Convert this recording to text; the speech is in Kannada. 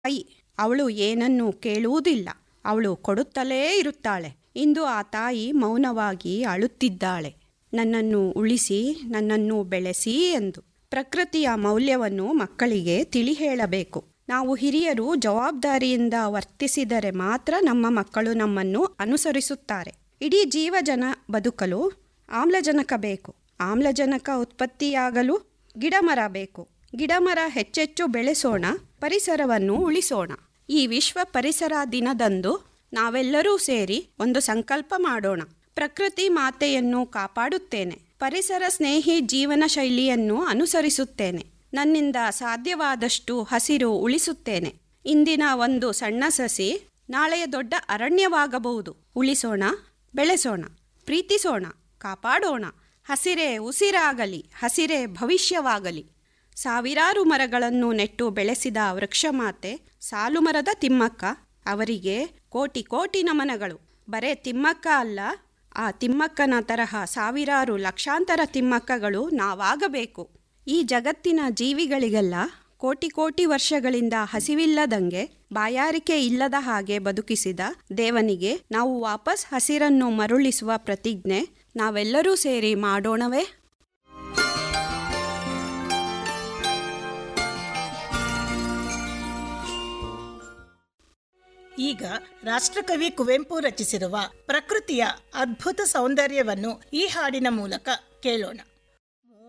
ತಾಯಿ ಅವಳು ಏನನ್ನೂ ಕೇಳುವುದಿಲ್ಲ ಅವಳು ಕೊಡುತ್ತಲೇ ಇರುತ್ತಾಳೆ ಇಂದು ಆ ತಾಯಿ ಮೌನವಾಗಿ ಅಳುತ್ತಿದ್ದಾಳೆ ನನ್ನನ್ನು ಉಳಿಸಿ ನನ್ನನ್ನು ಬೆಳೆಸಿ ಎಂದು ಪ್ರಕೃತಿಯ ಮೌಲ್ಯವನ್ನು ಮಕ್ಕಳಿಗೆ ತಿಳಿ ಹೇಳಬೇಕು ನಾವು ಹಿರಿಯರು ಜವಾಬ್ದಾರಿಯಿಂದ ವರ್ತಿಸಿದರೆ ಮಾತ್ರ ನಮ್ಮ ಮಕ್ಕಳು ನಮ್ಮನ್ನು ಅನುಸರಿಸುತ್ತಾರೆ ಇಡೀ ಜೀವಜನ ಬದುಕಲು ಆಮ್ಲಜನಕ ಬೇಕು ಆಮ್ಲಜನಕ ಉತ್ಪತ್ತಿಯಾಗಲು ಗಿಡಮರ ಬೇಕು ಗಿಡಮರ ಹೆಚ್ಚೆಚ್ಚು ಬೆಳೆಸೋಣ ಪರಿಸರವನ್ನು ಉಳಿಸೋಣ ಈ ವಿಶ್ವ ಪರಿಸರ ದಿನದಂದು ನಾವೆಲ್ಲರೂ ಸೇರಿ ಒಂದು ಸಂಕಲ್ಪ ಮಾಡೋಣ ಪ್ರಕೃತಿ ಮಾತೆಯನ್ನು ಕಾಪಾಡುತ್ತೇನೆ ಪರಿಸರ ಸ್ನೇಹಿ ಜೀವನ ಶೈಲಿಯನ್ನು ಅನುಸರಿಸುತ್ತೇನೆ ನನ್ನಿಂದ ಸಾಧ್ಯವಾದಷ್ಟು ಹಸಿರು ಉಳಿಸುತ್ತೇನೆ ಇಂದಿನ ಒಂದು ಸಣ್ಣ ಸಸಿ ನಾಳೆಯ ದೊಡ್ಡ ಅರಣ್ಯವಾಗಬಹುದು ಉಳಿಸೋಣ ಬೆಳೆಸೋಣ ಪ್ರೀತಿಸೋಣ ಕಾಪಾಡೋಣ ಹಸಿರೇ ಉಸಿರಾಗಲಿ ಹಸಿರೇ ಭವಿಷ್ಯವಾಗಲಿ ಸಾವಿರಾರು ಮರಗಳನ್ನು ನೆಟ್ಟು ಬೆಳೆಸಿದ ವೃಕ್ಷಮಾತೆ ಸಾಲುಮರದ ತಿಮ್ಮಕ್ಕ ಅವರಿಗೆ ಕೋಟಿ ಕೋಟಿ ನಮನಗಳು ಬರೇ ತಿಮ್ಮಕ್ಕ ಅಲ್ಲ ಆ ತಿಮ್ಮಕ್ಕನ ತರಹ ಸಾವಿರಾರು ಲಕ್ಷಾಂತರ ತಿಮ್ಮಕ್ಕಗಳು ನಾವಾಗಬೇಕು ಈ ಜಗತ್ತಿನ ಜೀವಿಗಳಿಗೆಲ್ಲ ಕೋಟಿ ಕೋಟಿ ವರ್ಷಗಳಿಂದ ಹಸಿವಿಲ್ಲದಂಗೆ ಬಾಯಾರಿಕೆ ಇಲ್ಲದ ಹಾಗೆ ಬದುಕಿಸಿದ ದೇವನಿಗೆ ನಾವು ವಾಪಸ್ ಹಸಿರನ್ನು ಮರುಳಿಸುವ ಪ್ರತಿಜ್ಞೆ ನಾವೆಲ್ಲರೂ ಸೇರಿ ಮಾಡೋಣವೇ ಈಗ ರಾಷ್ಟ್ರಕವಿ ಕುವೆಂಪು ರಚಿಸಿರುವ ಪ್ರಕೃತಿಯ ಅದ್ಭುತ ಸೌಂದರ್ಯವನ್ನು ಈ ಹಾಡಿನ ಮೂಲಕ ಕೇಳೋಣ